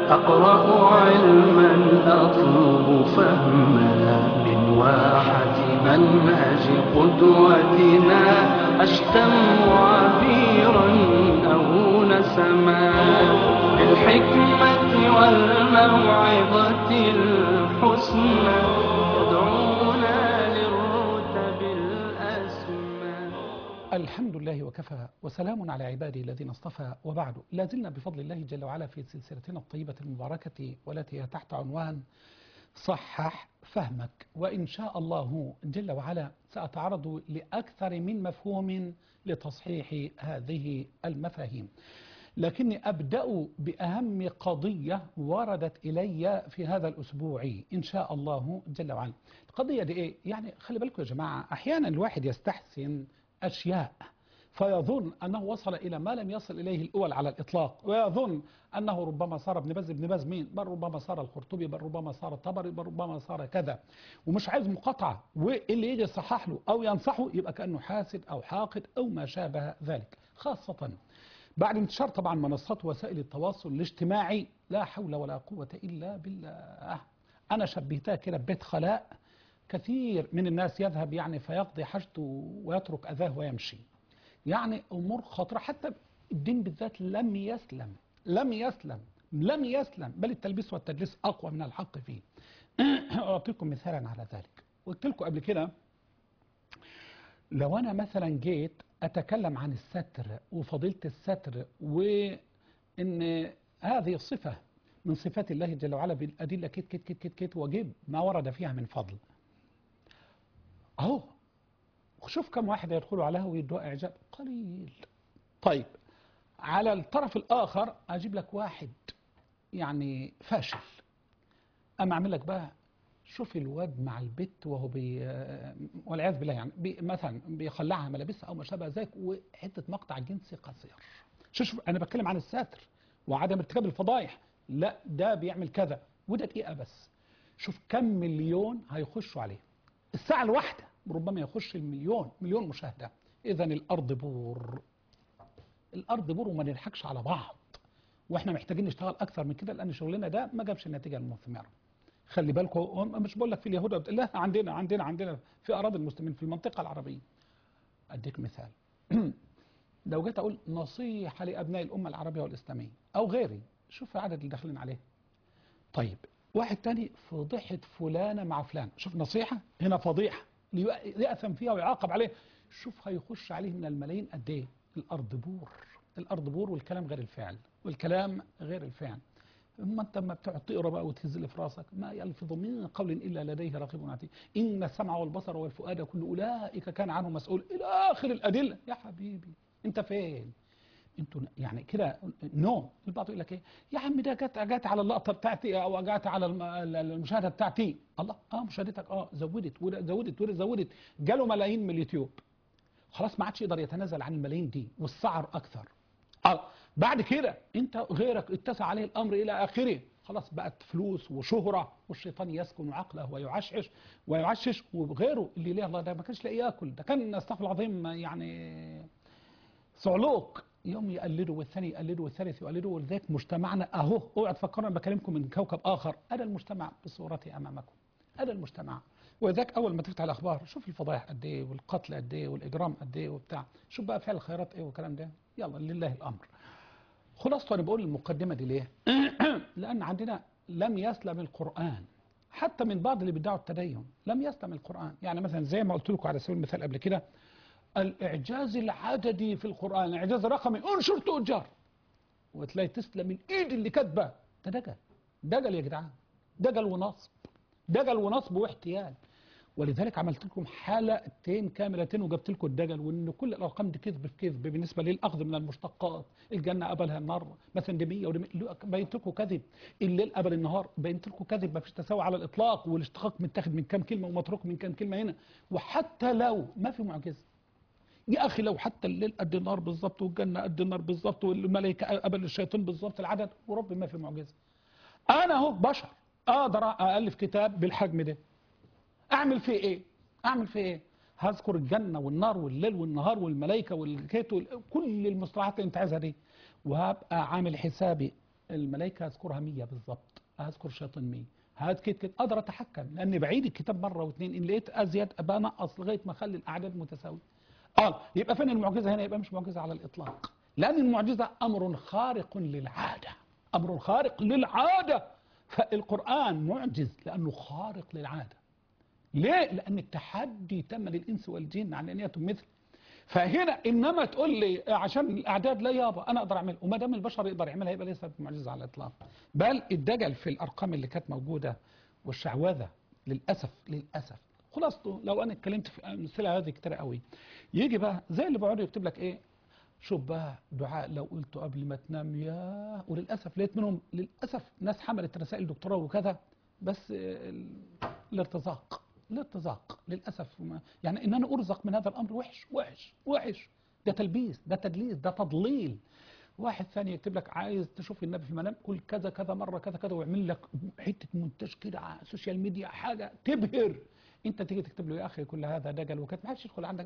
أقرأ علما أطلب فهما من واحة منهج قدوتنا أشتم عبيرا أو نسما بالحكمة والموعظة الحسنى يدعونا للرتب الأسمى الحمد لله وكفى وسلام على عباده الذين اصطفى وبعد لا زلنا بفضل الله جل وعلا في سلسلتنا الطيبة المباركة والتي هي تحت عنوان صحح فهمك وإن شاء الله جل وعلا سأتعرض لأكثر من مفهوم لتصحيح هذه المفاهيم لكني أبدأ بأهم قضية وردت إلي في هذا الأسبوع إن شاء الله جل وعلا القضية دي إيه؟ يعني خلي بالكم يا جماعة أحيانا الواحد يستحسن أشياء فيظن أنه وصل إلى ما لم يصل إليه الأول على الإطلاق ويظن أنه ربما صار ابن باز ابن باز مين بل ربما صار القرطبي بل ربما صار الطبري بل ربما صار كذا ومش عايز مقاطعة واللي يجي يصحح له أو ينصحه يبقى كأنه حاسد أو حاقد أو ما شابه ذلك خاصة بعد انتشار طبعا منصات وسائل التواصل الاجتماعي لا حول ولا قوة إلا بالله أنا شبهتها كده ببيت خلاء كثير من الناس يذهب يعني فيقضي حاجته ويترك أذاه ويمشي يعني أمور خطرة حتى الدين بالذات لم يسلم لم يسلم لم يسلم بل التلبيس والتدليس أقوى من الحق فيه أعطيكم مثالا على ذلك قلت لكم قبل كده لو أنا مثلا جيت أتكلم عن الستر وفضيلة الستر وإن هذه الصفة من صفات الله جل وعلا بالأدلة كت كت كت كت كت وأجيب ما ورد فيها من فضل أهو شوف كم واحد يدخلوا عليها ويدوا إعجاب قليل طيب على الطرف الآخر أجيب لك واحد يعني فاشل أما أعمل لك بقى شوف الواد مع البت وهو بي والعياذ بالله يعني بي مثلا بيخلعها ملابسها او ما شابه ذلك وحته مقطع جنسي قصير شوف انا بتكلم عن الستر وعدم ارتكاب الفضايح لا ده بيعمل كذا وده دقيقه بس شوف كم مليون هيخشوا عليه الساعه الواحده ربما يخش المليون مليون مشاهده اذا الارض بور الارض بور وما نضحكش على بعض واحنا محتاجين نشتغل اكثر من كده لان شغلنا ده ما جابش النتيجه المثمره خلي بالكم مش بقول لك في اليهود لا عندنا عندنا عندنا في اراضي المسلمين في المنطقه العربيه اديك مثال لو جيت اقول نصيحه لابناء الامه العربيه والاسلاميه او غيري شوف العدد اللي داخلين عليه طيب واحد تاني فضيحه فلانه مع فلان شوف نصيحه هنا فضيحه يأثم فيها ويعاقب عليه شوف هيخش عليه من الملايين قد ايه الارض بور الارض بور والكلام غير الفعل والكلام غير الفعل اما انت لما بتقعد تقرا بقى وتهز اللي في راسك ما يلفظ من قول الا لديه رقيب عتيد ان السمع والبصر والفؤاد كل اولئك كان عنه مسؤول الى اخر الادله يا حبيبي انت فين انتوا يعني كده نو البعض يقول لك ايه يا عم ده جت جت على اللقطه بتاعتي او جت على المشاهده بتاعتي الله اه مشاهدتك اه زودت زودت زودت جاله ملايين من اليوتيوب خلاص ما عادش يقدر يتنازل عن الملايين دي والسعر اكثر اه بعد كده انت غيرك اتسع عليه الامر الى اخره خلاص بقت فلوس وشهرة والشيطان يسكن عقله ويعشش ويعشش وغيره اللي ليه الله ده ما كانش لاقي ياكل ده كان استغفر العظيم يعني صعلوك يوم يقلدوا والثاني يقلدوا والثالث يقلدوا ولذلك مجتمعنا اهو اوعى تفكروا انا بكلمكم من كوكب اخر انا المجتمع بصورتي امامكم انا المجتمع ولذلك اول ما تفتح الاخبار شوف الفضايح قد ايه والقتل قد ايه والاجرام قد ايه وبتاع شوف بقى فعل الخيرات ايه والكلام ده يلا لله الامر خلاصة أنا بقول المقدمة دي ليه لأن عندنا لم يسلم القرآن حتى من بعض اللي بيدعوا التدين لم يسلم القرآن يعني مثلا زي ما قلت لكم على سبيل المثال قبل كده الإعجاز العددي في القرآن الإعجاز الرقمي انشر تؤجر وتلاقي تسلم الإيد اللي كاتبه ده دجل دجل يا جدعان دجل ونصب دجل ونصب واحتيال ولذلك عملت لكم حلقتين كاملتين وجبت لكم الدجل وان كل الارقام دي كذب في كذب بالنسبه للاخذ من المشتقات الجنه قبلها النار مثلا دي 100 ودي بينت لكم كذب الليل قبل النهار بينت لكم كذب ما فيش تساوي على الاطلاق والاشتقاق متاخد من كام كلمه ومتروك من كام كلمه هنا وحتى لو ما في معجزه يا اخي لو حتى الليل قد النار بالظبط والجنه قد النار بالظبط والملائكه قبل الشياطين بالظبط العدد ورب ما في معجزه انا اهو بشر اقدر الف كتاب بالحجم ده اعمل فيه ايه اعمل فيه ايه هذكر الجنة والنار والليل والنهار والملائكة والكيت وال... كل المصطلحات اللي انت عايزها دي وهبقى عامل حسابي الملائكة أذكرها مية بالضبط أذكر الشياطين مية هات كده كده أقدر أتحكم لأني بعيد الكتاب مرة واثنين إن لقيت أزيد أبقى أنقص لغاية ما أخلي الأعداد متساوية آه يبقى فين المعجزة هنا يبقى مش معجزة على الإطلاق لأن المعجزة أمر خارق للعادة أمر خارق للعادة فالقرآن معجز لأنه خارق للعادة ليه؟ لأن التحدي تم للإنس والجن عن أن يأتوا مثل فهنا إنما تقول لي عشان الأعداد لا يابا أنا أقدر أعملها وما دام البشر يقدر يعملها يبقى ليست معجزة على الإطلاق بل الدجل في الأرقام اللي كانت موجودة والشعوذة للأسف للأسف خلاصته لو أنا اتكلمت في أمثلة هذه كتير قوي يجي بقى زي اللي بيقعد يكتب لك إيه شوف بقى دعاء لو قلته قبل ما تنام يا وللأسف لقيت منهم للأسف ناس حملت رسائل دكتوراه وكذا بس ال- الارتزاق الارتزاق للأسف ما- يعني إن أنا أرزق من هذا الأمر وحش وحش وحش ده تلبيس ده تدليس ده تضليل واحد ثاني يكتب لك عايز تشوف النبي في المنام قول كذا كذا مرة كذا كذا ويعمل لك حتة مونتاج كده على السوشيال ميديا حاجة تبهر انت تيجي تكتب له يا اخي كل هذا دجل وكذا ما حدش يدخل عندك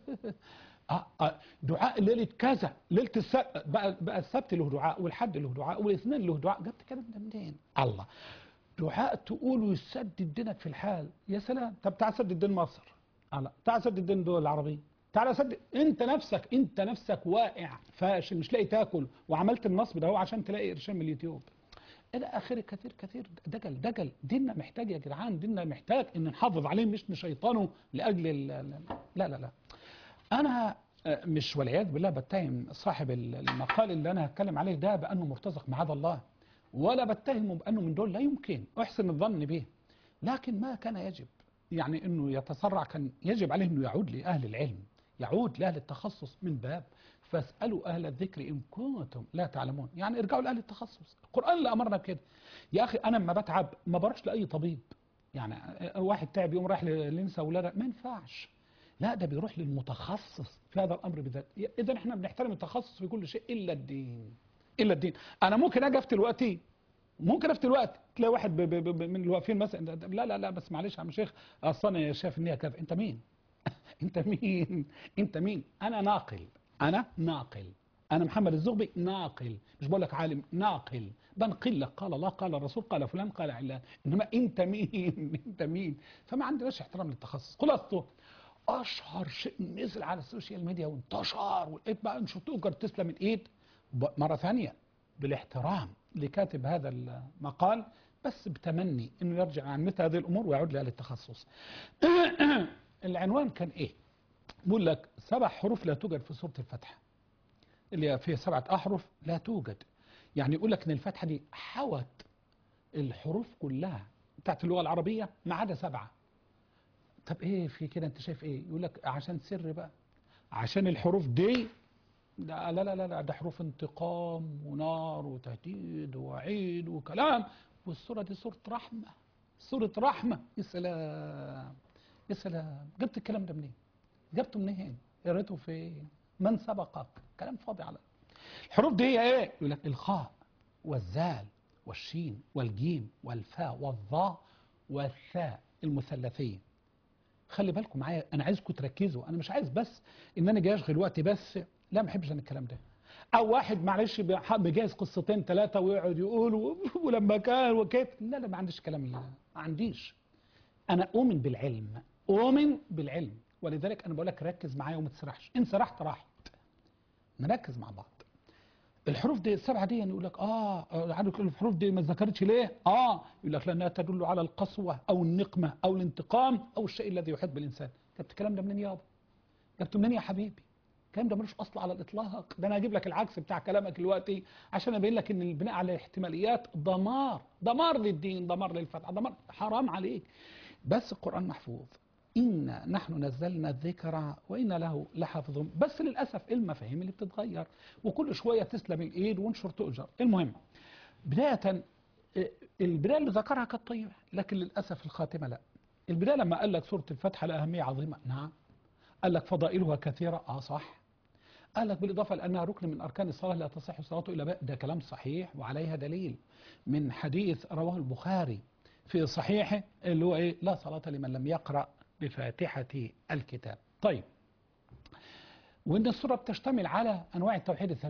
آه آه دعاء ليله كذا ليله السبت بقى بقى السبت له دعاء والحد له دعاء والاثنين له دعاء جبت الكلام ده منين؟ الله دعاء تقوله يسدد دينك في الحال يا سلام طب تعال سدد دين مصر الله تعال سدد دين الدول العربيه تعال سدد انت نفسك انت نفسك واقع فاشل مش لاقي تاكل وعملت النصب ده هو عشان تلاقي قرشين من اليوتيوب الى اخره كثير كثير دجل دجل ديننا محتاج يا جدعان ديننا محتاج ان نحافظ عليه مش نشيطنه لاجل ال- ال- لا لا لا انا آه، مش والعياذ بالله بتهم صاحب ال- المقال اللي انا هتكلم عليه ده بانه مرتزق معاذ الله ولا بتهمه بانه من دول لا يمكن احسن الظن به لكن ما كان يجب يعني انه يتسرع كان يجب عليه انه يعود لاهل العلم يعود لاهل التخصص من باب فاسالوا اهل الذكر ان كنتم لا تعلمون يعني ارجعوا لاهل التخصص القران اللي امرنا بكده يا اخي انا لما بتعب ما بروحش لاي طبيب يعني واحد تعب يقوم رايح للنساء ولا ما ينفعش لا ده بيروح للمتخصص في هذا الامر بالذات اذا احنا بنحترم التخصص في كل شيء الا الدين الا الدين انا ممكن اجي افتي دلوقتي ممكن افتي الوقت تلاقي واحد ب- ب- ب- من اللي واقفين مثلا ده- ده- لا لا لا بس معلش يا عم شيخ اصل انا شايف ان هي كذا انت مين؟ انت مين؟ انت مين؟ انا ناقل انا ناقل انا محمد الزغبي ناقل مش بقول لك عالم ناقل بنقل لك قال الله قال الرسول قال فلان قال علان انما انت مين؟ انت مين؟ فما عندناش احترام للتخصص خلاصته اشهر شيء نزل على السوشيال ميديا وانتشر ولقيت بقى انشر تؤجر تسلم من ايد ب- مره ثانيه بالاحترام لكاتب هذا المقال بس بتمني انه يرجع عن مثل هذه الامور ويعود لاهل التخصص. العنوان كان ايه؟ بيقول لك سبع حروف لا توجد في سوره الفاتحه. اللي فيها سبعه احرف لا توجد. يعني يقول لك ان الفاتحه دي حوت الحروف كلها بتاعت اللغه العربيه ما عدا سبعه. طب ايه في كده انت شايف ايه؟ يقول لك عشان سر بقى. عشان الحروف دي لا لا لا لا, لا ده حروف انتقام ونار وتهديد ووعيد وكلام والسورة دي سورة رحمة سورة رحمة يا سلام يا سلام جبت الكلام ده منين؟ جبته منين؟ قريته فين؟ من سبقك؟ كلام فاضي على الحروف دي هي ايه؟ يقول لك الخاء والزال والشين والجيم والفاء والظاء والثاء المثلثيه خلي بالكم معايا انا عايزكم تركزوا انا مش عايز بس ان انا جاي اشغل وقتي بس لا ما بحبش انا الكلام ده او واحد معلش بح- مجهز قصتين ثلاثه ويقعد يقول و- ولما كان وكيف لا لا ما عنديش الكلام اللي ما عنديش انا اؤمن بالعلم اؤمن بالعلم ولذلك انا بقول لك ركز معايا وما تسرحش ان سرحت راحت نركز مع بعض الحروف دي السبعه دي يعني يقول لك اه آه، عندك الحروف دي ما ذكرتش ليه اه يقول لك لانها تدل على القسوه او النقمه او الانتقام او الشيء الذي يحب الانسان جبت الكلام ده منين يابا جبته منين يا حبيبي الكلام ده ملوش اصل على الاطلاق ده انا هجيب لك العكس بتاع كلامك دلوقتي عشان ابين لك ان البناء على احتماليات دمار دمار للدين دمار للفتح دمار حرام عليك بس القران محفوظ إنا نحن نزلنا الذكر وإنا له لحافظون بس للأسف المفاهيم اللي بتتغير وكل شوية تسلم الإيد وانشر تؤجر المهم بداية آه، البداية اللي ذكرها كانت طيبة لكن للأسف الخاتمة لا البداية لما قال لك سورة الفتح لها أهمية عظيمة نعم قال لك فضائلها كثيرة آه صح قال لك بالإضافة لأنها ركن من أركان الصلاة لا تصح الصلاة إلا بها ده كلام صحيح وعليها دليل من حديث رواه البخاري في صحيحه اللي هو إيه لا صلاة لمن لم يقرأ بفاتحة الكتاب طيب وإن السورة بتشتمل على أنواع التوحيد الثلاثة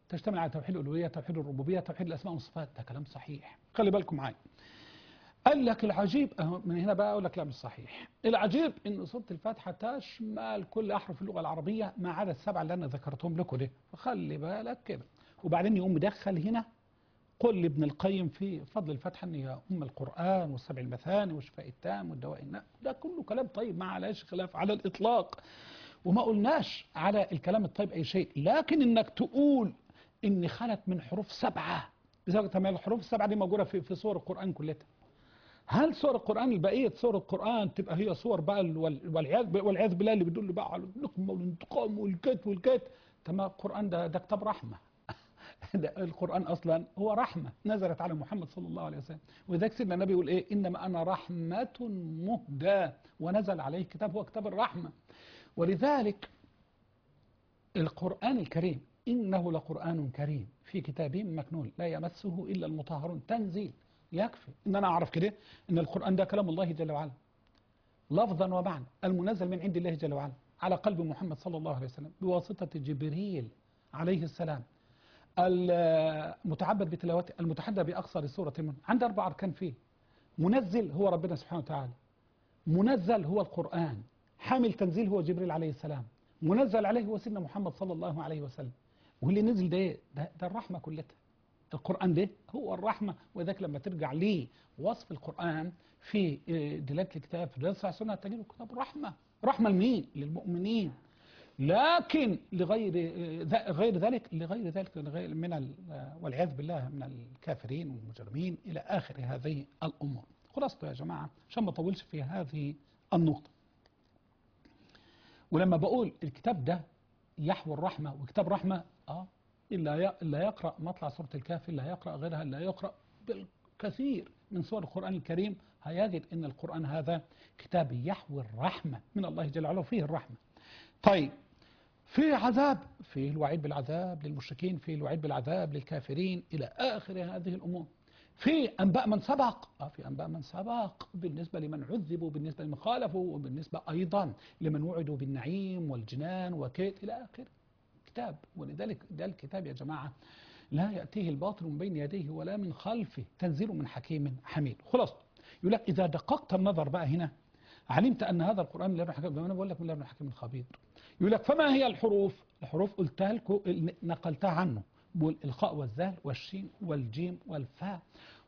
تشتمل على توحيد الألوهية توحيد الربوبية توحيد الأسماء والصفات ده كلام صحيح خلي بالكم معايا قال لك العجيب أهو من هنا بقى أقول لك لا مش صحيح العجيب إن سورة الفاتحة تشمل كل أحرف اللغة العربية ما عدا السبعة اللي أنا ذكرتهم لكم دي فخلي بالك كده وبعدين يقوم مدخل هنا قل لابن القيم في فضل الفاتحة ان هي ام القرآن والسبع المثاني والشفاء التام والدواء النافع ده كله كلام طيب ما عليهش خلاف على الإطلاق وما قلناش على الكلام الطيب أي شيء لكن إنك تقول إن خلت من حروف سبعة بسبب ما الحروف السبعة دي موجودة في في سور القرآن كلها هل سور القرآن البقية سور القرآن تبقى هي صور بقى وال- والعياذ والعياذ بالله اللي بيدل بقى على النقمة والانتقام والكت والكت تمام القرآن ده ده كتاب رحمة ده القرآن أصلا هو رحمة نزلت على محمد صلى الله عليه وسلم وذلك سيدنا النبي يقول إيه إنما أنا رحمة مهدى ونزل عليه كتاب هو كتاب الرحمة ولذلك القرآن الكريم إنه لقرآن كريم في كتاب مكنون لا يمسه إلا المطهرون تنزيل يكفي إن أنا أعرف كده إن القرآن ده كلام الله جل وعلا لفظا ومعنى المنزل من عند الله جل وعلا على قلب محمد صلى الله عليه وسلم بواسطة جبريل عليه السلام المتعبد بتلاوته المتحدى بأقصر سورة منه عنده أربع أركان فيه منزل هو ربنا سبحانه وتعالى منزل هو القرآن حامل تنزيل هو جبريل عليه السلام منزل عليه هو سيدنا محمد صلى الله عليه وسلم واللي نزل ده إيه؟ ده, ده الرحمة كلها القرآن ده هو الرحمة وذاك لما ترجع ليه وصف القرآن في آه، دلالة الكتاب في دلالة السنة تجد كتاب رحمة رحمة لمين؟ للمؤمنين لكن لغير آه، ذا- غير ذلك لغير ذلك لغير من ال- آه، والعياذ بالله من الكافرين والمجرمين إلى آخر هذه الأمور خلاصة يا جماعة عشان ما أطولش في هذه النقطة ولما بقول الكتاب ده يحوي الرحمة وكتاب رحمة اه إلا ي- إلا يقرأ مطلع سورة الكهف إلا يقرأ غيرها إلا يقرأ بالكثير من سور القرآن الكريم هيجد أن القرآن هذا كتاب يحوي الرحمة من الله جل وعلا وفيه الرحمة طيب في عذاب فيه الوعيد بالعذاب للمشركين فيه الوعيد بالعذاب للكافرين إلى آخر هذه الأمور في أنباء من سبق آه في أنباء من سبق بالنسبة لمن عذبوا بالنسبة لمن خالفوا وبالنسبة أيضا لمن وعدوا بالنعيم والجنان وكيت إلى آخره كتاب ولذلك ده الكتاب يا جماعة لا يأتيه الباطل من بين يديه ولا من خلفه تنزيل من حكيم حميد خلاص يقول لك إذا دققت النظر بقى هنا علمت أن هذا القرآن من لدن حكيم أنا بقول لك من لدن حكيم خبير يقول لك فما هي الحروف الحروف قلتها لكم نقلتها عنه بقول الخاء والذال والشين والجيم والفاء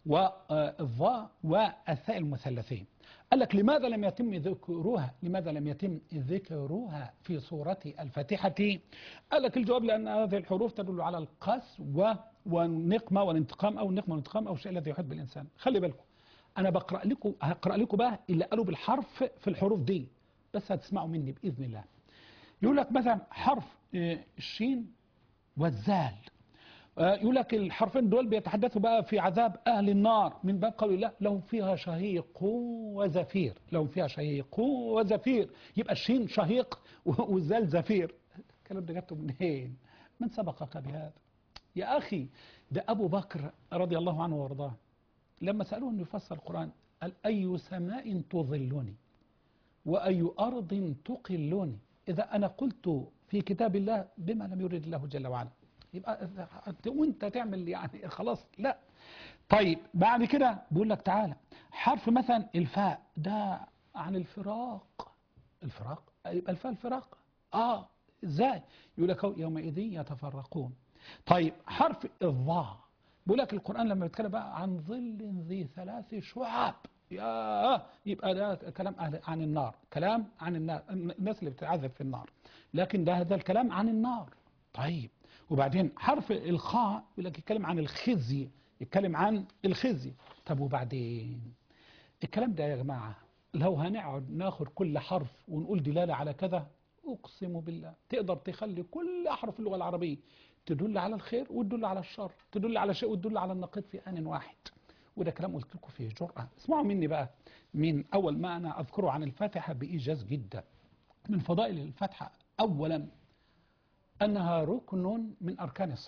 والظاء والثاء المثلثين قال لك لماذا لم يتم ذكرها لماذا لم يتم ذكرها في سورة الفاتحة قال لك الجواب لأن هذه الحروف تدل على القس و- والنقمة والانتقام أو النقمة والانتقام أو الشيء الذي يحب بالإنسان خلي بالكم أنا بقرأ لكم هقرأ لكم بقى اللي قالوا بالحرف في الحروف دي بس هتسمعوا مني بإذن الله يقول لك مثلا حرف آه، الشين والزال آه، يقول لك الحرفين دول بيتحدثوا بقى في عذاب أهل النار من باب قول الله لهم فيها شهيق وزفير لهم فيها شهيق وزفير يبقى الشين شهيق والزال زفير الكلام ده جبته منين من سبقك بهذا يا أخي ده أبو بكر رضي الله عنه وارضاه لما سألوه أنه يفسر القرآن قال أي سماء تظلني وأي أرض تقلني إذا أنا قلت في كتاب الله بما لم يرد الله جل وعلا يبقى أنت- وانت تعمل يعني خلاص لا طيب بعد كده بيقول لك تعالى حرف مثلا الفاء ده عن الفراق الفراق يبقى الفاء الفراق اه ازاي يقول لك هو يومئذ يتفرقون طيب حرف الضاء بيقول لك القرآن لما بيتكلم بقى عن ظل ذي ثلاث شعاب يا يبقى ده كلام أهل عن النار كلام عن النار الناس اللي بتعذب في النار لكن ده هذا الكلام عن النار طيب وبعدين حرف الخاء يقول لك يتكلم عن الخزي يتكلم عن الخزي طب وبعدين الكلام ده يا جماعة لو هنقعد ناخد كل حرف ونقول دلالة على كذا أقسم بالله تقدر تخلي كل أحرف اللغة العربية تدل على الخير وتدل على الشر تدل على شيء وتدل على النقيض في آن واحد وده كلام قلت لكم فيه جرأة اسمعوا مني بقى من أول ما أنا أذكره عن الفاتحة بإيجاز جدا من فضائل الفاتحة أولا أنها ركن من أركان الصلاة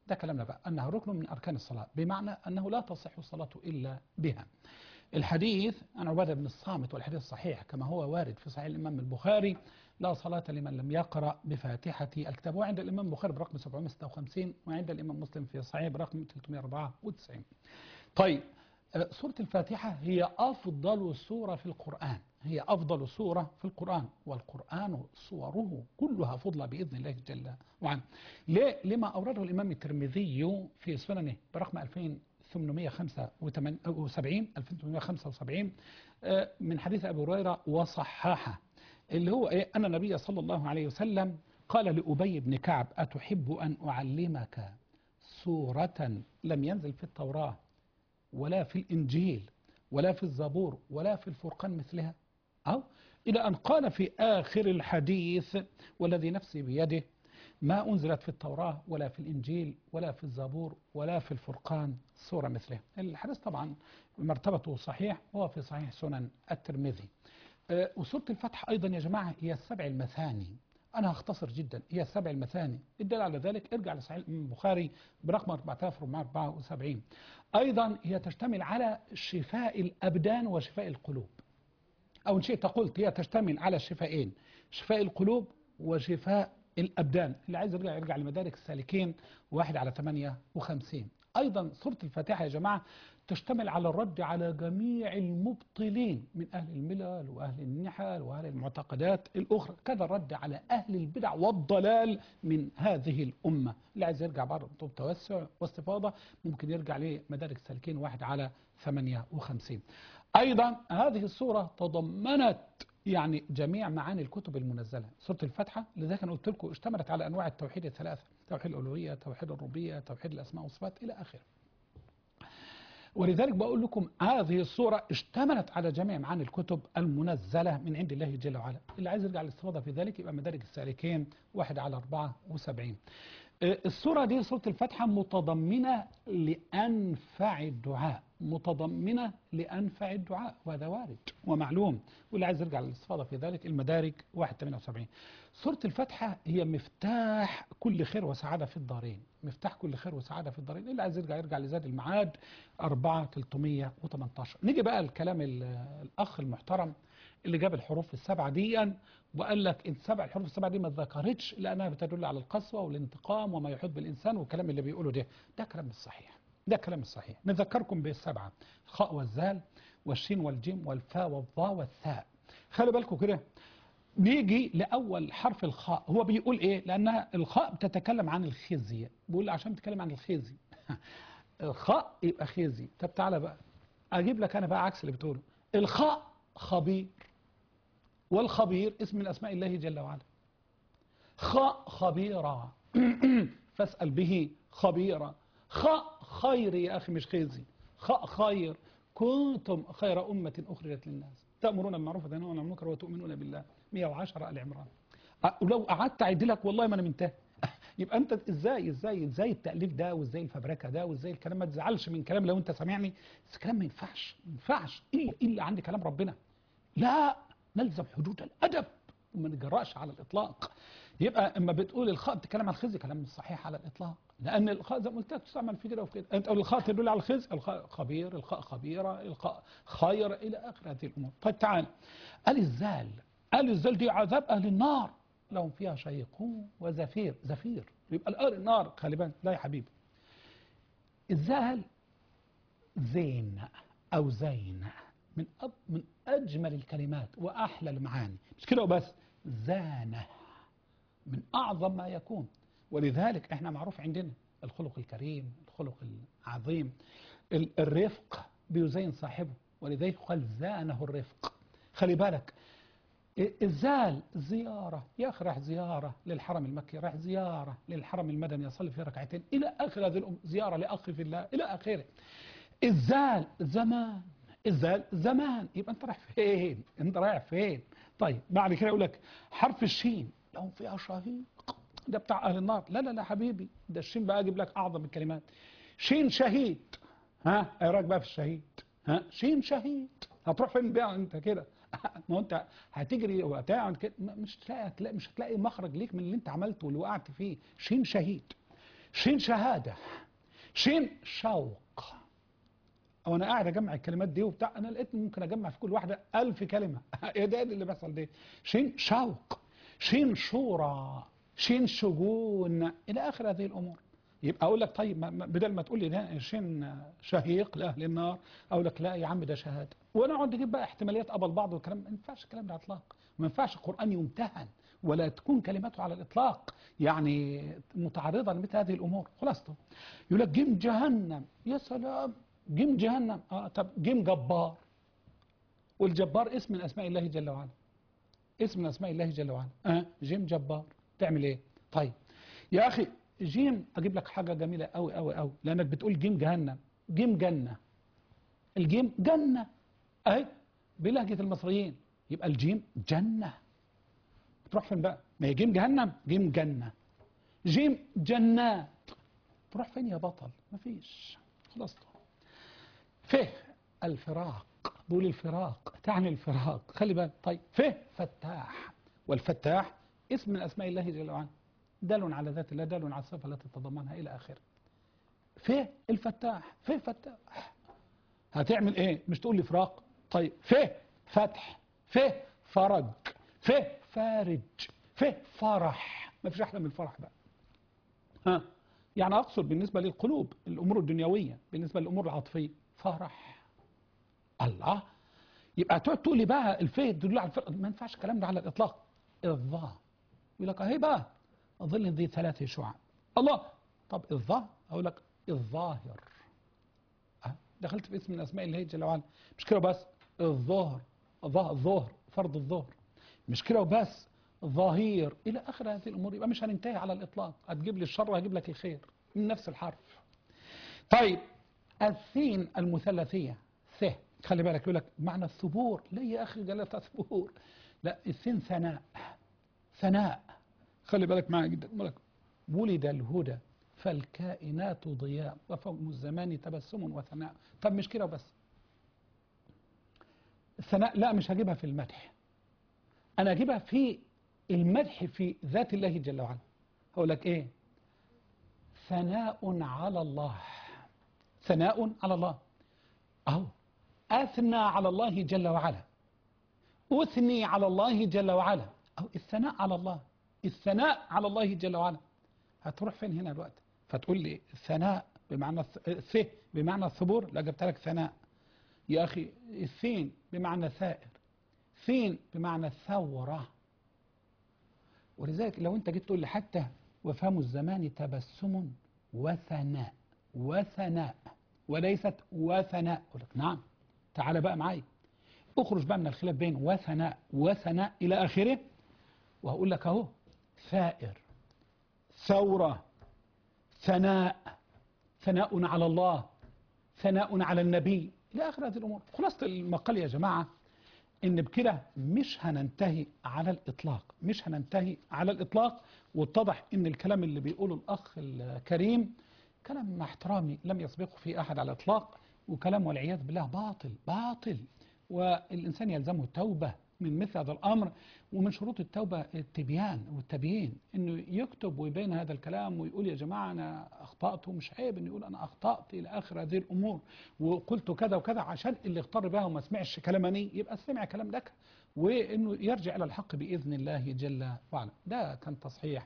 ده كلامنا بقى أنها ركن من أركان الصلاة بمعنى أنه لا تصح الصلاة إلا بها الحديث عن عبادة بن الصامت والحديث الصحيح كما هو وارد في صحيح الإمام البخاري لا صلاة لمن لم يقرأ بفاتحة الكتاب وعند الإمام البخاري برقم 756 وعند الإمام مسلم في صحيح برقم 394 طيب آه، سورة الفاتحة هي أفضل سورة في القرآن هي أفضل سورة في القرآن والقرآن صوره كلها فضلة بإذن الله جل وعلا ليه؟ لما أورده الإمام الترمذي في سننه برقم 2875 2875 آه، من حديث أبي هريرة وصححه اللي هو إيه أن النبي صلى الله عليه وسلم قال لأبي بن كعب أتحب أن أعلمك سورة لم ينزل في التوراة ولا في الإنجيل ولا في الزبور ولا في الفرقان مثلها أو إلى أن قال في آخر الحديث والذي نفسي بيده ما أنزلت في التوراة ولا في الإنجيل ولا في الزبور ولا في الفرقان سورة مثلها الحديث طبعا مرتبته صحيح وهو في صحيح سنن الترمذي آه، وسورة الفتح أيضا يا جماعة هي السبع المثاني أنا هختصر جدا هي السبع المثاني الدليل على ذلك ارجع لصحيح الإمام البخاري برقم 4474 أيضا هي تشتمل على شفاء الأبدان وشفاء القلوب أو إن شئت قلت هي تشتمل على شفائين شفاء القلوب وشفاء الأبدان اللي عايز يرجع يرجع لمدارك السالكين واحد على 58 أيضا سورة الفاتحة يا جماعة تشتمل على الرد على جميع المبطلين من أهل الملل وأهل النحل وأهل المعتقدات الأخرى كذا الرد على أهل البدع والضلال من هذه الأمة اللي عايز يرجع برضه توسع واستفاضة ممكن يرجع لمدارك السالكين واحد على 58 أيضا هذه السورة تضمنت يعني جميع معاني الكتب المنزلة سورة الفاتحة لذلك أنا قلت لكم اشتملت على أنواع التوحيد الثلاثة توحيد الألوهية توحيد الربوبية توحيد الأسماء والصفات إلى آخره ولذلك بقول لكم هذه الصورة اشتملت على جميع معاني الكتب المنزلة من عند الله جل وعلا اللي عايز يرجع للاستفاضة في ذلك يبقى مدارج السالكين واحد على أربعة وسبعين آه، السورة دي سورة الفاتحة متضمنة لأنفع الدعاء متضمنة لأنفع الدعاء وهذا وارد ومعلوم واللي عايز يرجع للاستفاضة في ذلك المدارك 178 سورة الفاتحة هي مفتاح كل خير وسعادة في الدارين مفتاح كل خير وسعادة في الدارين اللي عايز يرجع يرجع لزاد المعاد 4 318 نيجي بقى الكلام ال- الأخ المحترم اللي جاب الحروف السبعة دي وقال لك السبع الحروف السبعة دي ما اتذكرتش لأنها بتدل على القسوة والانتقام وما يحب بالإنسان والكلام اللي بيقوله ده ده كلام مش صحيح ده كلام مش صحيح نذكركم بالسبعة الخاء والزال والشين والجيم والفاء والظاء والثاء خلي بالكم كده نيجي لأول حرف الخاء هو بيقول إيه لأنها الخاء بتتكلم عن الخزي بيقول عشان بتتكلم عن الخزي الخاء يبقى خزي طب تعالى بقى أجيب لك أنا بقى عكس اللي بتقوله الخاء خبير والخبير اسم من أسماء الله جل وعلا خاء خبيرا فاسأل به خبيرا خاء خير يا أخي مش خزي خاء خير كنتم خير أمة أخرجت للناس تأمرون بالمعروف وتنهون عن المنكر وتؤمنون بالله 110 آل عمران أه، ولو قعدت أعد لك والله ما أنا منتهي يبقى أنت إزاي إزاي إزاي التأليف ده وإزاي الفبركة ده وإزاي الكلام ما تزعلش من كلام لو أنت سامعني بس الكلام ما ينفعش ما ينفعش إلا إلا عند كلام ربنا لا نلزم حدود الأدب وما نجرأش على الإطلاق يبقى اما بتقول الخاء بتتكلم عن الخزي كلام مش صحيح على الإطلاق لأن الخاء زي ما قلت لك تستعمل في كده وفي كده أنت تقول الخاء تدل على الخزي الخاء خبير الخاء خبيرة الخاء خير إلى آخر هذه الأمور طيب تعال قال الزال قال الزال دي عذاب أهل النار لهم فيها شيق وزفير زفير يبقى الآن النار خلي بالك لا يا حبيبي الزال زين أو زين من أب من أجمل الكلمات وأحلى المعاني مش كده وبس زانه من أعظم ما يكون ولذلك احنا معروف عندنا الخلق الكريم الخلق العظيم ال- الرفق بيزين صاحبه ولذلك قال زانه الرفق خلي بالك الزال زيارة يا أخي راح زيارة للحرم المكي راح زيارة للحرم المدني يصلي في ركعتين إلى آخر هذه الأم زيارة لأخ في الله إلى آخره الزال زمان الزال زمان يبقى أنت رايح فين أنت رايح فين طيب بعد كده يقول لك حرف الشين لهم فيها شهيق ده بتاع أهل النار لا لا لا حبيبي ده الشين بقى أجيب لك أعظم الكلمات شين شهيد ها ايه رايك بقى في الشهيد ها شين شهيد هتروح فين بقى انت كده ما هو انت هتجري وهتعمل كده ما- مش هتلاقي هتلاقي- مش هتلاقي مخرج ليك من اللي انت عملته واللي وقعت فيه شين شهيد شين شهادة شين شوق أو أنا قاعد أجمع الكلمات دي وبتاع أنا لقيت ممكن أجمع في كل واحدة ألف كلمة إيه ده اللي بيحصل ده شين شوق شين شورى شين شجون إلى آخر هذه الأمور يبقى أقول لك طيب ما- ما- بدل ما تقول لي ده شين شهيق لأهل النار أقول لك لا يا عم ده شهادة وأنا أقعد أجيب بقى احتماليات قبل بعض والكلام ما ينفعش الكلام ده على الإطلاق ما ينفعش القرآن يمتهن ولا تكون كلماته على الإطلاق يعني متعرضة لمثل هذه الأمور خلاصته يقول لك جيم جهنم يا سلام جيم جهنم آه طب جيم جبار والجبار اسم من أسماء الله جل وعلا اسم من أسماء الله جل وعلا آه جيم جبار تعمل إيه طيب يا أخي جيم أجيب لك حاجة جميلة أوي أوي أوي لأنك بتقول جيم جهنم جيم جنة الجيم جنة أهي بلهجة المصريين يبقى الجيم جنة تروح فين بقى ما هي جيم جهنم جيم جنة جيم جنات تروح فين يا بطل مفيش خلاص فه الفراق بقول الفراق تعني الفراق خلي بالك طيب فه فتاح والفتاح اسم من اسماء الله جل وعلا دال على ذات الله دال على الصفه التي تتضمنها الى اخره فه الفتاح فه فتاح هتعمل ايه مش تقول لي فراق طيب فه فتح فه فرج فه فارج فه فرح ما فيش احلى من الفرح بقى ها يعني اقصد بالنسبه للقلوب الامور الدنيويه بالنسبه للامور العاطفيه فرح الله يبقى تقعد تقول لي بقى الفه تدل على الفرق ما ينفعش الكلام ده على الاطلاق الظا يقول لك اهي بقى ظل ذي ثلاث شعب الله طب الظا اقول لك الظاهر أه؟ دخلت في اسم من اسماء الله جل وعلا مش كده بس الظهر الظهر الظهر فرض الظهر مش كده وبس ظهير الى اخر هذه الامور يبقى مش هننتهي على الاطلاق هتجيب لي الشر هجيب لك الخير من نفس الحرف طيب الثين المثلثيه ث خلي بالك يقول لك معنى الثبور ليه يا اخي قال ثبور لا الثين ثناء ثناء خلي بالك معايا جدا يقول لك ولد الهدى فالكائنات ضياء وفم الزمان تبسم وثناء طب مش كده بس الثناء لا مش هجيبها في المدح انا اجيبها في المدح في ذات الله جل وعلا هقول لك ايه ثناء على الله ثناء على الله اهو اثنى على الله جل وعلا اثني على الله جل وعلا اهو الثناء على الله الثناء على الله جل وعلا هتروح فين هنا الوقت فتقول لي ثناء بمعنى الث بمعنى الثبور لا جبت لك ثناء يا اخي الثين بمعنى ثائر ثين بمعنى ثورة ولذلك لو انت جيت تقول لي حتى وفهم الزمان تبسم وثناء وثناء وليست وثناء أقول لك نعم تعال بقى معايا اخرج بقى من الخلاف بين وثناء وثناء إلى آخره وهقول لك أهو ثائر ثورة ثناء ثناء على الله ثناء على النبي إلى آخر هذه الأمور خلاصة المقال يا جماعة إن بكده مش هننتهي على الإطلاق مش هننتهي على الإطلاق واتضح إن الكلام اللي بيقوله الأخ الكريم كلام مع احترامي لم يسبقه في أحد على الإطلاق وكلام والعياذ بالله باطل باطل والإنسان يلزمه التوبة من مثل هذا الأمر ومن شروط التوبة التبيان والتبيين إنه يكتب ويبين هذا الكلام ويقول يا جماعة أنا أخطأت ومش عيب إنه يقول أنا أخطأت إلى آخر هذه الأمور وقلت كذا وكذا عشان اللي اغتر بها وما سمعش كلامني يبقى سمع كلام لك وإنه يرجع إلى الحق بإذن الله جل وعلا ده كان تصحيح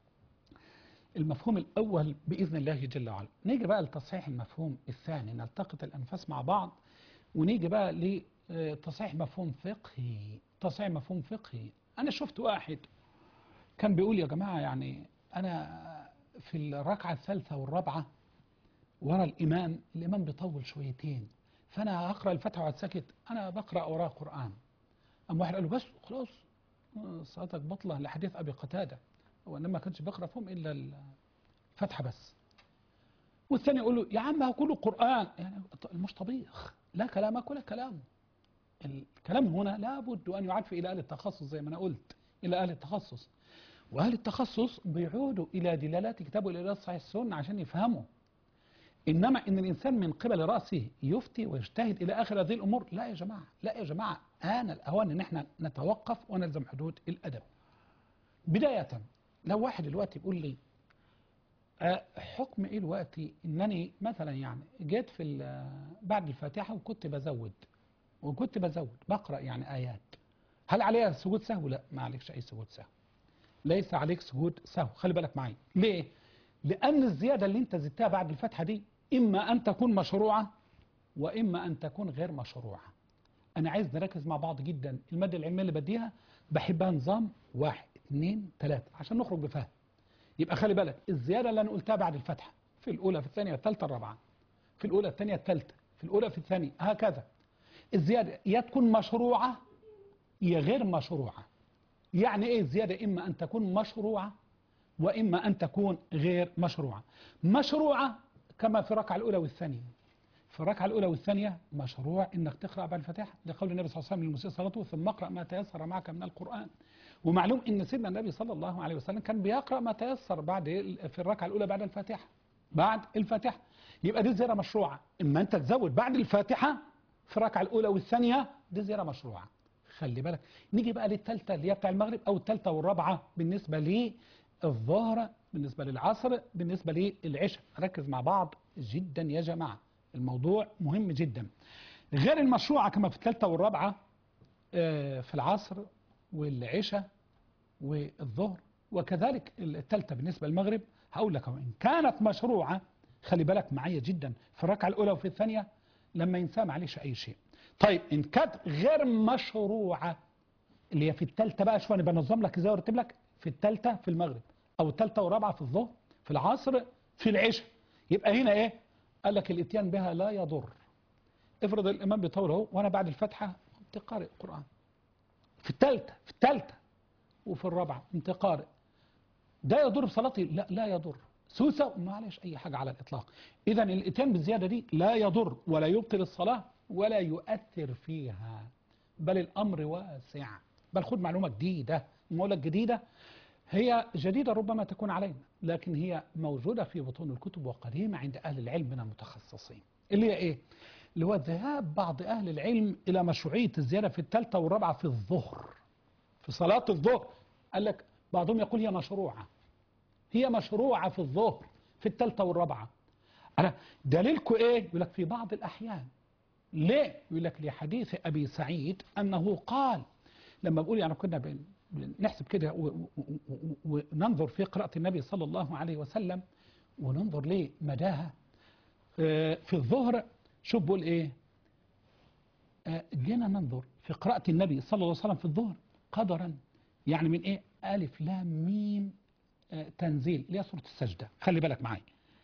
المفهوم الأول بإذن الله جل وعلا نيجي بقى لتصحيح المفهوم الثاني نلتقط الأنفاس مع بعض ونيجي بقى لتصحيح مفهوم فقهي تصحيح مفهوم فقهي أنا شفت واحد كان بيقول يا جماعة يعني أنا في الركعة الثالثة والرابعة ورا الإمام الإمام بيطول شويتين فأنا أقرأ الفتحة وأقعد ساكت أنا بقرأ وراه قرآن أم واحد قال له بس خلاص صلاتك بطلة لحديث أبي قتادة هو إنما ما كانش بيقرأ فيهم إلا الفتحة بس والثاني يقول له يا عم هو كله قرآن يعني مش طبيخ لا كلامك ولا كلامه الكلام هنا لابد أن يعاد إلى أهل التخصص زي ما أنا قلت إلى أهل التخصص وأهل التخصص بيعودوا إلى دلالات كتاب والإلى صحيح السنة عشان يفهموا إنما إن الإنسان من قبل رأسه يفتي ويجتهد إلى آخر هذه الأمور لا يا جماعة لا يا جماعة آن الأوان إن احنا نتوقف ونلزم حدود الأدب بداية لو واحد دلوقتي يقول لي آه، حكم ايه دلوقتي انني مثلا يعني جيت في ال- بعد الفاتحه وكنت بزود وكنت بزود بقرا يعني ايات هل عليها سجود سهو لا ما عليكش اي سجود سهو ليس عليك سجود سهو خلي بالك معايا ليه لان الزياده اللي انت زدتها بعد الفتحه دي اما ان تكون مشروعه واما ان تكون غير مشروعه انا عايز نركز مع بعض جدا الماده العلميه اللي بديها بحبها نظام واحد اثنين ثلاثه عشان نخرج بفهم يبقى خلي بالك الزياده اللي انا قلتها بعد الفتحه في الاولى في الثانيه الثالثه الرابعه في الاولى الثانيه الثالثه في الاولى في الثانيه هكذا الزياده يا تكون مشروعه يا غير مشروعه يعني ايه الزياده اما ان تكون مشروعه واما ان تكون غير مشروعه مشروعه كما في الركعه الاولى والثانيه في الركعه الاولى والثانيه مشروع انك تقرا بعد الفاتحه لقول النبي صلى الله عليه وسلم للمسيء صلاته ثم اقرا ما تيسر معك من القران ومعلوم ان سيدنا النبي صلى الله عليه وسلم كان بيقرا ما تيسر بعد في الركعه الاولى بعد الفاتحه بعد الفاتحه يبقى دي زياده مشروعه اما انت تزود بعد الفاتحه في الركعه الاولى والثانيه دي زياده مشروعه خلي بالك نيجي بقى للثالثه اللي هي بتاع المغرب او الثالثه والرابعه بالنسبه للظهر بالنسبه للعصر بالنسبه للعشاء ركز مع بعض جدا يا جماعه الموضوع مهم جدا غير المشروعه كما في الثالثه والرابعه آه، في العصر والعشاء والظهر وكذلك الثالثه بالنسبه للمغرب هقول لك أهو، ان كانت مشروعه خلي بالك معايا جدا في الركعه الاولى وفي الثانيه لما ينسى معلش اي شيء طيب ان كانت غير مشروعه اللي هي في الثالثه بقى شوف انا بنظم لك ازاي وارتب لك في الثالثه في المغرب او الثالثه والرابعه في الظهر في العصر في العشاء يبقى هنا ايه قال لك الاتيان بها لا يضر افرض الامام بيطول اهو وانا بعد الفاتحه كنت قارئ قران في الثالثه في الثالثه وفي الرابعه انت قارئ ده يضر بصلاتي لا لا يضر سوسه معلش اي حاجه على الاطلاق اذا الاتيان بالزياده دي لا يضر ولا يبطل الصلاه ولا يؤثر فيها بل الامر واسع بل خد معلومه جديده المولى الجديده هي جديده ربما تكون علينا لكن هي موجوده في بطون الكتب وقديمه عند اهل العلم من المتخصصين اللي هي ايه اللي هو ذهاب بعض اهل العلم الى مشروعيه الزياده في الثالثه والرابعه في الظهر في صلاه الظهر قال لك بعضهم يقول هي مشروعه هي مشروعه في الظهر في الثالثه والرابعه أنا دليلكم ايه يقول لك في بعض الاحيان ليه يقول لك لحديث ابي سعيد انه قال لما بقول يعني كنا بن- بنحسب كده و- و- و- وننظر في قراءة النبي صلى الله عليه وسلم وننظر ليه مداها آه، في الظهر شوف بقول ايه آه، جينا ننظر في قراءة النبي صلى الله عليه وسلم في الظهر قدرا يعني من ايه ألف لام ميم آه، تنزيل اللي هي سورة السجدة خلي بالك معايا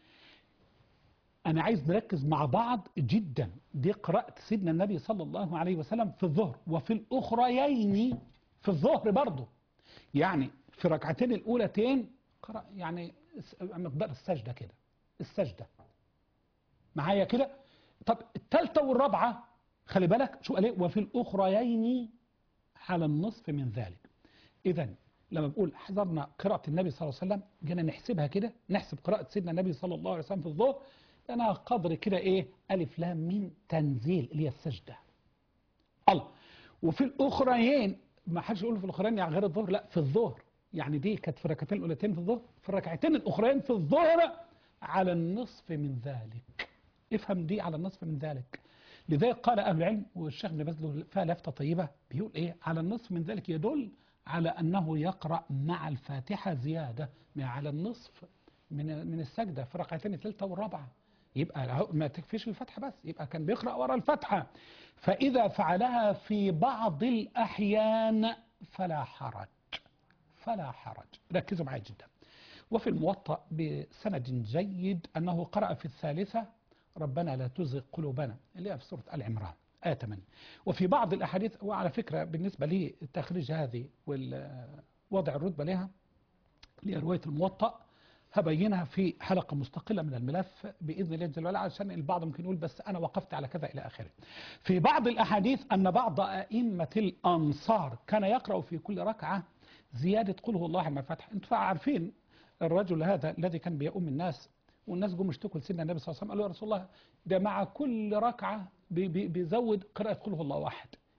أنا عايز نركز مع بعض جدا دي قراءة سيدنا النبي صلى الله عليه وسلم في الظهر وفي الأخريين في الظهر برضه يعني في ركعتين الأولتين قرأ يعني س- مقدار السجدة كده السجدة معايا كده طب الثالثة والرابعة خلي بالك شو قال ايه وفي الأخريين على النصف من ذلك إذا لما بقول حذرنا قراءة النبي صلى الله عليه وسلم جينا نحسبها كده نحسب قراءة سيدنا النبي صلى الله عليه وسلم في الظهر لأنها قدر كده إيه ألف لام ميم تنزيل اللي هي السجدة الله وفي الأخريين ما حدش يقول في الأخرين يعني غير الظهر لا في الظهر يعني دي كانت في الركعتين الأولتين في الظهر في الركعتين الأخرين في الظهر على النصف من ذلك افهم دي على النصف من ذلك لذلك قال أهل العلم والشيخ ابن باز له فيها لفتة طيبة بيقول إيه على النصف من ذلك يدل على أنه يقرأ مع الفاتحة زيادة ما على النصف من من السجدة في الركعتين الثالثة والرابعة يبقى أهو ما تكفيش الفتحة بس يبقى كان بيقرأ ورا الفتحة فإذا فعلها في بعض الأحيان فلا حرج فلا حرج ركزوا معي جدا وفي الموطأ بسند جيد أنه قرأ في الثالثة ربنا لا تزغ قلوبنا اللي هي في سورة آل عمران آية 8 وفي بعض الأحاديث وعلى فكرة بالنسبة لي تخريج هذه ووضع الرتبة لها لرواية الموطأ هبينها في حلقة مستقلة من الملف بإذن الله جل وعلا عشان البعض ممكن يقول بس أنا وقفت على كذا إلى آخره في بعض الأحاديث أن بعض أئمة الأنصار كان يقرأ في كل ركعة زيادة قل هو الله على الفتح أنتم عارفين الرجل هذا الذي كان بيؤم الناس والناس جم اشتكوا لسيدنا النبي صلى الله عليه وسلم قالوا يا رسول الله ده مع كل ركعة بي- بي- بيزود قراءة قل هو الله واحد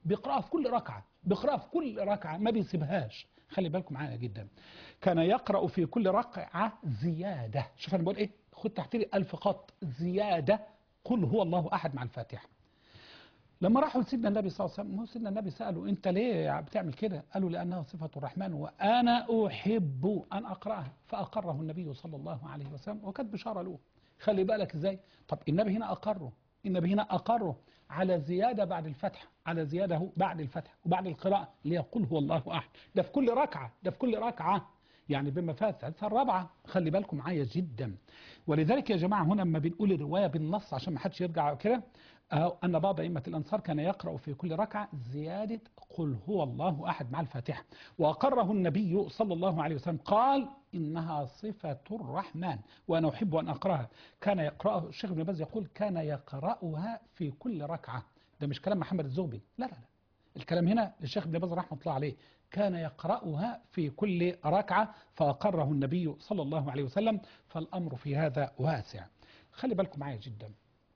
بيقرأها في كل ركعة بيقرأها في كل ركعة ما بيسيبهاش خلي بالكم معايا جدا كان يقرأ في كل ركعة زيادة شوف أنا بقول إيه خد تحت لي ألف خط زيادة قل هو الله أحد مع الفاتحة لما راحوا لسيدنا النبي صلى الله عليه وسلم سيدنا النبي سأله أنت ليه بتعمل كده قالوا لأنها صفة الرحمن وأنا أحب أن أقرأها فأقره النبي صلى الله عليه وسلم وكانت بشارة له خلي بالك إزاي طب النبي هنا أقره النبي هنا أقره على زيادة بعد الفتح على زيادة بعد الفتح وبعد القراءة ليقول هو الله أحد ده في كل ركعة ده في كل ركعة يعني بما فات الثالثة الرابعة خلي بالكم معايا جدا ولذلك يا جماعة هنا لما بنقول الرواية بالنص عشان ما حدش يرجع كده أن بعض أئمة الأنصار كان يقرأ في كل ركعة زيادة قل هو الله أحد مع الفاتحة وأقره النبي صلى الله عليه وسلم قال إنها صفة الرحمن وأنا أحب أن أقرأها كان يقرأه الشيخ ابن باز يقول كان يقرأها في كل ركعة ده مش كلام محمد الزغبي لا لا لا الكلام هنا للشيخ ابن باز رحمه الله عليه كان يقرأها في كل ركعة فأقره النبي صلى الله عليه وسلم فالأمر في هذا واسع خلي بالكم معايا جدا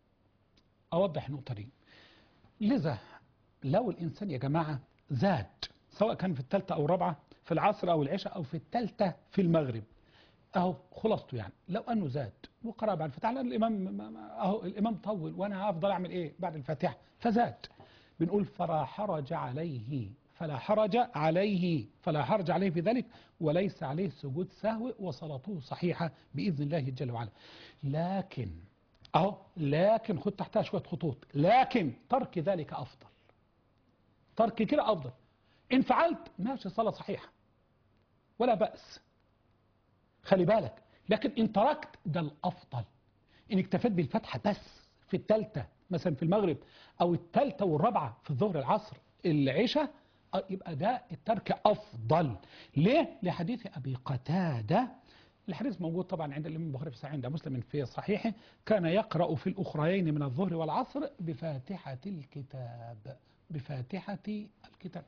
أوضح النقطة دي لذا لو الإنسان يا جماعة زاد سواء كان في الثالثة أو الرابعة في العصر أو العشاء أو في الثالثة في المغرب أهو خلاصته يعني لو أنه زاد وقرأ بعد الفتح لأن الإمام أهو الإمام طول وأنا هفضل أعمل إيه بعد الفاتحة فزاد بنقول فلا حرج عليه فلا حرج عليه فلا حرج عليه في ذلك وليس عليه سجود سهو وصلاته صحيحة بإذن الله جل وعلا لكن أهو لكن خد تحتها شوية خطوط لكن ترك ذلك أفضل ترك كده أفضل إن فعلت ماشي صلاة صحيحة ولا بأس خلي بالك لكن إن تركت ده الأفضل إن اكتفيت بالفتحة بس في الثالثة مثلا في المغرب أو الثالثة والرابعة في الظهر العصر العشاء يبقى ده الترك أفضل ليه؟ لحديث أبي قتادة الحديث موجود طبعا عند الإمام البخاري في صحيح عند مسلم في صحيحه كان يقرأ في الأخريين من الظهر والعصر بفاتحة الكتاب بفاتحة الكتاب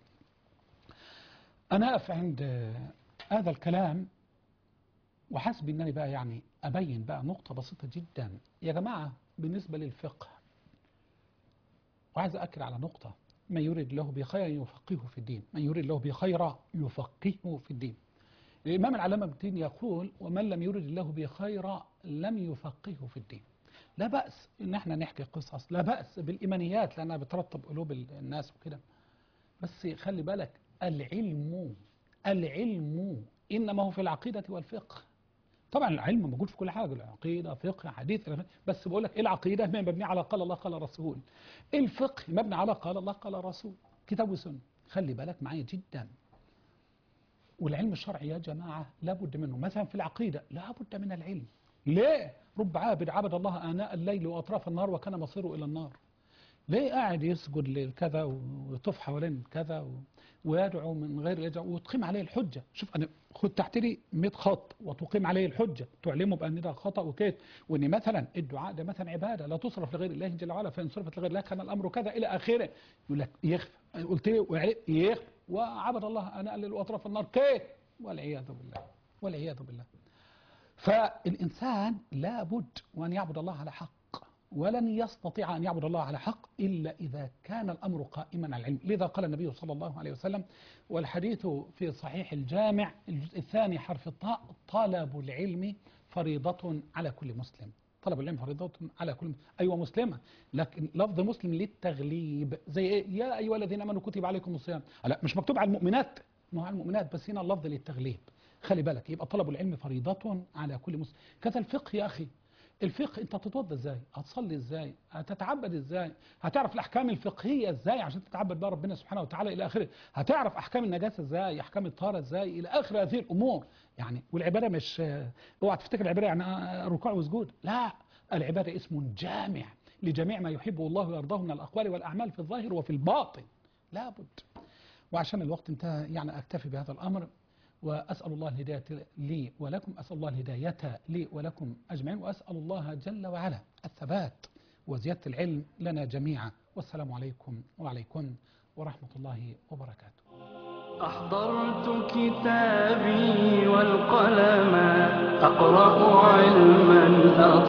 أنا أقف عند هذا الكلام وحسب أنني بقى يعني أبين بقى نقطة بسيطة جدا يا جماعة بالنسبة للفقه وعايز أكد على نقطة من يريد له بخير يفقهه في الدين من يريد له بخير يفقهه في الدين الإمام العلامة ابن تيمية يقول ومن لم يرد الله بخير لم يفقهه في الدين لا بأس إن احنا نحكي قصص لا بأس بالإيمانيات لأنها بترطب قلوب الناس وكده بس خلي بالك العلم العلم إنما هو في العقيدة والفقه طبعا العلم موجود في كل حاجة العقيدة فقه حديث بس بقول لك إيه العقيدة مبني على قال الله قال رسول الفقه مبني على قال الله قال رسول كتاب وسنة خلي بالك معايا جدا والعلم الشرعي يا جماعة لابد منه مثلا في العقيدة لابد من العلم ليه رب عابد عبد الله آناء الليل وأطراف النهار وكان مصيره إلى النار ليه قاعد يسجد لكذا ويطوف حوالين كذا ويدعو من غير يدعو وتقيم عليه الحجة شوف أنا خد تحت لي 100 خط وتقيم عليه الحجة تعلمه بأن ده خطأ وكيت وأن مثلا الدعاء ده مثلا عبادة لا تصرف لغير الله جل وعلا فإن صرفت لغير الله كان الأمر كذا إلى آخره يقول لك يخفى قلت له يخفى وعبد الله أنا أقلل وأطراف النار كيف والعياذ بالله والعياذ بالله فالإنسان لابد وأن يعبد الله على حق ولن يستطيع أن يعبد الله على حق إلا إذا كان الأمر قائما على العلم لذا قال النبي صلى الله عليه وسلم والحديث في صحيح الجامع الجزء الثاني حرف الطاء طلب العلم فريضة على كل مسلم طلب العلم فريضة على كل أيوة مسلمة لكن لفظ مسلم للتغليب زي إيه يا أيها الذين آمنوا كتب عليكم الصيام لا مش مكتوب على المؤمنات ما هو على المؤمنات بس هنا اللفظ للتغليب خلي بالك يبقى طلب العلم فريضة على كل مسلم كذا الفقه يا أخي الفقه انت هتتوضى ازاي هتصلي ازاي هتتعبد ازاي هتعرف الاحكام الفقهيه ازاي عشان تتعبد بقى ربنا سبحانه وتعالى الى اخره هتعرف احكام النجاسه ازاي احكام الطهاره ازاي الى اخر هذه الامور يعني والعباده مش اوعى تفتكر العباده يعني ركوع وسجود لا العباده اسم جامع لجميع ما يحبه الله ويرضاه من الاقوال والاعمال في الظاهر وفي الباطن لابد وعشان الوقت انتهى يعني اكتفي بهذا الامر وأسأل الله الهداية لي ولكم أسأل الله الهداية لي ولكم أجمعين وأسأل الله جل وعلا الثبات وزيادة العلم لنا جميعا والسلام عليكم وعليكم ورحمة الله وبركاته أحضرت كتابي والقلم أقرأ علما